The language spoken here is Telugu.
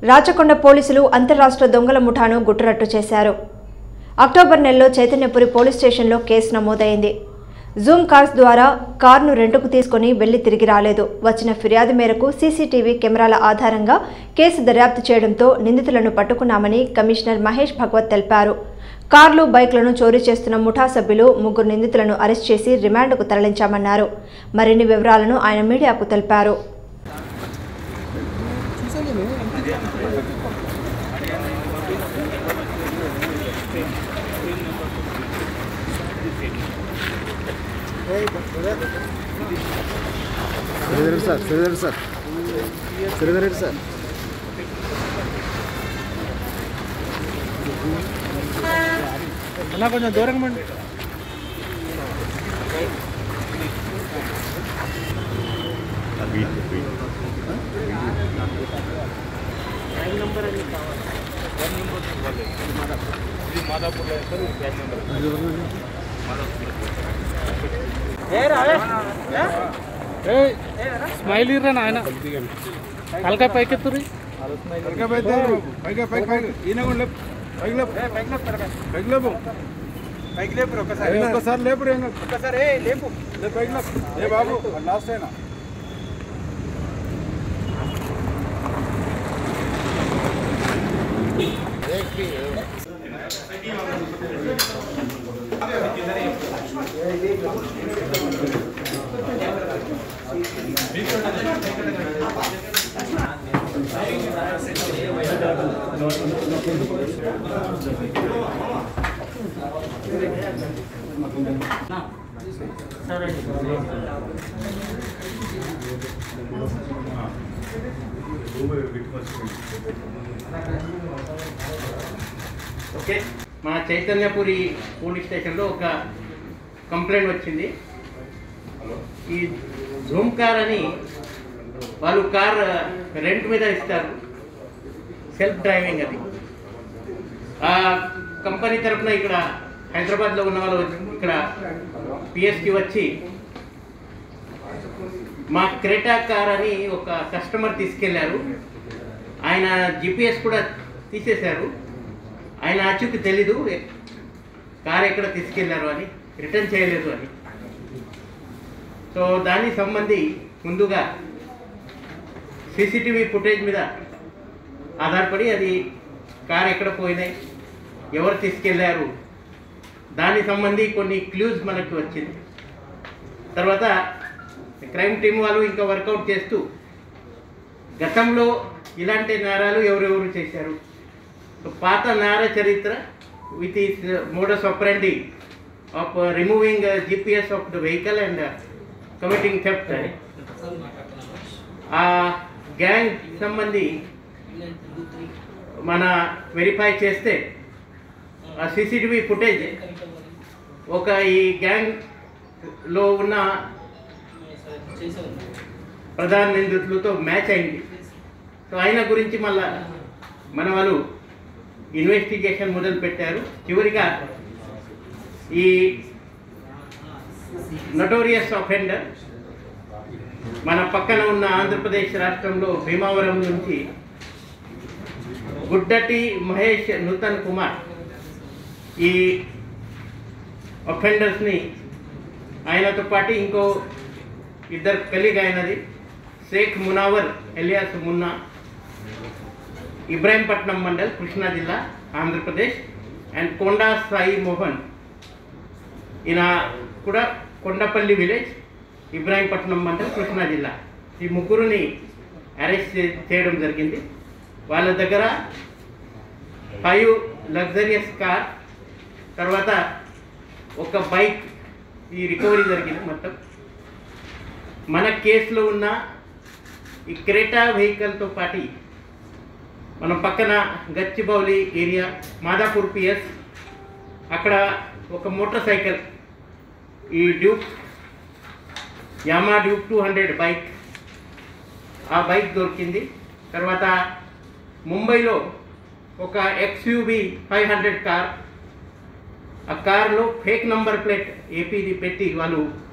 రాచకొండ పోలీసులు అంతర్రాష్ట్ర దొంగల ముఠాను గుట్టురట్టు చేశారు అక్టోబర్ నెలలో చైతన్యపురి పోలీస్ స్టేషన్లో కేసు నమోదైంది జూమ్ కార్స్ ద్వారా కార్ను రెంటుకు తీసుకుని వెళ్లి తిరిగి రాలేదు వచ్చిన ఫిర్యాదు మేరకు సీసీటీవీ కెమెరాల ఆధారంగా కేసు దర్యాప్తు చేయడంతో నిందితులను పట్టుకున్నామని కమిషనర్ మహేష్ భగవత్ తెలిపారు కార్లు బైక్లను చోరీ చేస్తున్న ముఠా సభ్యులు ముగ్గురు నిందితులను అరెస్ట్ చేసి రిమాండ్కు తరలించామన్నారు మరిన్ని వివరాలను ఆయన మీడియాకు తెలిపారు Sridhar sir Sridhar sir Sridhar Reddy sir అన్న కొంచెం దూరంగా మండి స్మైల్ ఇర్రా నాయన తలకాయ పైకెత్తురి పైగా పైకి పైగా పైకి పైకి ఈయన కూడా లేపు పైకి లేపు పైకి లేపు పైకి లేపు ఒకసారి ఏ, ఒక్కసారి లేపు రే ఒక్కసారి లేపు లేపు పైకి లేపు ఏ బాబు లాస్ట్ అయినా ఓకే మా చైతన్యపురి పోలీస్ స్టేషన్లో ఒక కంప్లైంట్ వచ్చింది ఈ జూమ్ కార్ అని వాళ్ళు కార్ రెంట్ మీద ఇస్తారు సెల్ఫ్ డ్రైవింగ్ అది ఆ కంపెనీ తరఫున ఇక్కడ హైదరాబాద్లో ఉన్న వాళ్ళు ఇక్కడ పిఎస్కి వచ్చి మా క్రెటా కార్ అని ఒక కస్టమర్ తీసుకెళ్లారు ఆయన జిపిఎస్ కూడా తీసేశారు ఆయన ఆచూకి తెలీదు ఎ- కార్ ఎక్కడ తీసుకెళ్లారు అని రిటర్న్ చేయలేదు అని సో దానికి సంబంధి ముందుగా సీసీటీవీ ఫుటేజ్ మీద ఆధారపడి అది కార్ ఎక్కడ పోయినాయి ఎవరు తీసుకెళ్లారు దానికి సంబంధి కొన్ని క్లూస్ మనకు వచ్చింది తర్వాత క్రైమ్ టీం వాళ్ళు ఇంకా వర్కౌట్ చేస్తూ గతంలో ఇలాంటి నేరాలు ఎవరెవరు చేశారు సో పాత నేర చరిత్ర with his modus operandi of removing GPS of the vehicle and committing theft అని ఆ గ్యాంగ్ సంబంధి మన వెరిఫై చేస్తే ఆ సీసీటీవీ ఫుటేజ్ ఒక ఈ గ్యాంగ్లో ఉన్న ప్రధాన నిందితులతో మ్యాచ్ అయింది సో ఆయన గురించి మళ్ళా మన వాళ్ళు ఇన్వెస్టిగేషన్ మొదలు పెట్టారు చివరిగా ఈ నటోరియస్ అఫెండర్ మన పక్కన ఉన్న ఆంధ్రప్రదేశ్ రాష్ట్రంలో భీమావరం నుంచి గుడ్డటి మహేష్ నూతన్ కుమార్ ఈ అఫెండర్స్ని ఆయనతో పాటు ఇంకో ఇద్దరు కలిగి అయినది షేక్ మునావర్ ఎలియాస్ మున్నా ఇబ్రాహీంపట్నం మండల్ కృష్ణా జిల్లా ఆంధ్రప్రదేశ్ అండ్ కొండా సాయి మోహన్ ఈయన కూడా కొండపల్లి విలేజ్ ఇబ్రాహీంపట్నం మండల్ కృష్ణా జిల్లా ఈ ముగ్గురుని అరెస్ట్ చే- చేయడం జరిగింది వాళ్ళ దగ్గర ఫైవ్ లగ్జరియస్ కార్ తర్వాత ఒక బైక్ ఈ రికవరీ జరిగింది మొత్తం మన కేసులో ఉన్న ఈ క్రేటా వెహికల్తో పాటు మన పక్కన గచ్చిబౌలి ఏరియా మాదాపూర్ పిఎస్ అక్కడ ఒక మోటార్ సైకిల్ ఈ Duke Yamaha Duke two hundred bike ఆ బైక్ దొరికింది తర్వాత ముంబైలో ఒక ఎక్స్యూవి ఫైవ్ హండ్రెడ్ కార్ ఆ కార్లో ఫేక్ నంబర్ ప్లేట్ ఏపీది పెట్టి వాళ్ళు